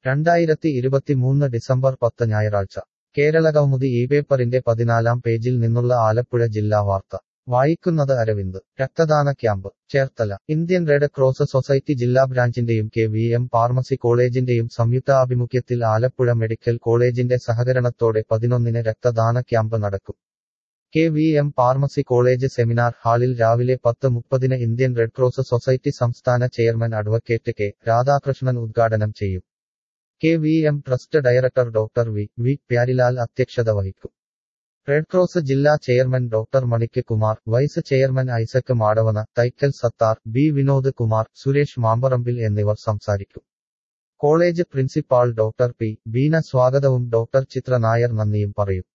രണ്ടായിരത്തി ഇരുപത്തിമൂന്ന് ഡിസംബർ പത്ത് ഞായറാഴ്ച കേരളകൗമുദി ഈ പേപ്പറിന്റെ പതിനാലാം പേജിൽ നിന്നുള്ള ആലപ്പുഴ ജില്ലാ വാർത്ത വായിക്കുന്നത് അരവിന്ദ് രക്തദാന camp Cherthala Indian red cross society ജില്ലാ ബ്രാഞ്ചിന്റെയും കെ വി എം ഫാർമസി കോളേജിന്റെയും സംയുക്താഭിമുഖ്യത്തിൽ ആലപ്പുഴ മെഡിക്കൽ കോളേജിന്റെ സഹകരണത്തോടെ പതിനൊന്നിന് രക്തദാന ക്യാമ്പ് നടക്കും K V M pharmacy college seminar ഹാളിൽ രാവിലെ പത്ത് മുപ്പതിന് ഇന്ത്യൻ റെഡ് ക്രോസ് സൊസൈറ്റി സംസ്ഥാന ചെയർമാൻ അഡ്വക്കേറ്റ് കെ രാധാകൃഷ്ണൻ ഉദ്ഘാടനം ചെയ്യും K V M trust director doctor V V Pyarilal അധ്യക്ഷത വഹിക്കും റെഡ് ക്രോസ് ജില്ലാ chairman doctor Manik Kumar vice chairman Isaac Madavana Thaikkal Sattar B Vinod Kumar Suresh Mamparambil എന്നിവർ സംസാരിക്കും college principal doctor P Beena സ്വാഗതവും ഡോക്ടർ ചിത്ര നായർ നന്ദിയും പറയും